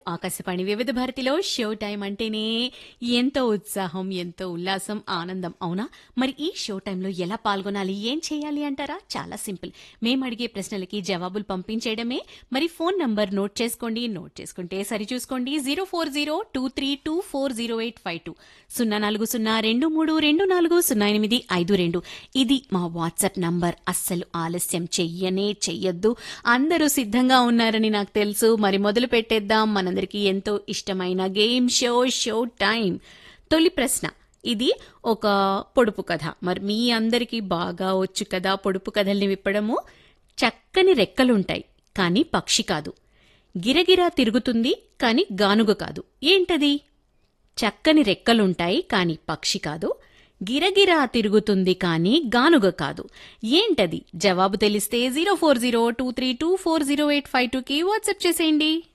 ఆకాశవాణి వివిధ భారతిలో show time అంటేనే ఎంతో ఉత్సాహం ఎంతో ఉల్లాసం ఆనందం అవునా మరి ఈ షో టైంలో ఎలా పాల్గొనాలి ఏం చేయాలి అంటారా చాలా సింపుల్ మేము అడిగే ప్రశ్నలకి జవాబులు పంపించేయడమే మరి ఫోన్ నంబర్ నోట్ చేసుకోండి నోట్ చేసుకుంటే సరి చూసుకోండి zero four zero two three two four zero eight five two సున్నా నాలుగు సున్నా రెండు మూడు రెండు నాలుగు సున్నా ఎనిమిది ఐదు రెండు ఇది మా వాట్సాప్ నంబర్ అస్సలు ఆలస్యం చెయ్యనే చెయ్యొద్దు అందరూ సిద్ధంగా ఉన్నారని నాకు తెలుసు మరి మొదలు పెట్టేద్దాం మనందరికీ ఎంతో ఇష్టమైన గేమ్ షో షో టైం తొలి ప్రశ్న ఇది ఒక పొడుపు కథ మరి మీ అందరికీ బాగా వచ్చు కదా పొడుపు కథల్ని విప్పడము చక్కని రెక్కలుంటాయి కానీ పక్షి కాదు గిరగిరా తిరుగుతుంది కానీ గానుగ కాదు ఏంటది చక్కని రెక్కలుంటాయి కాని పక్షి కాదు గిరగిరా తిరుగుతుంది కానీ గానుగ కాదు ఏంటది జవాబు తెలిస్తే zero four zero two three two four zero eight five టూకి వాట్సాప్ చేసేయండి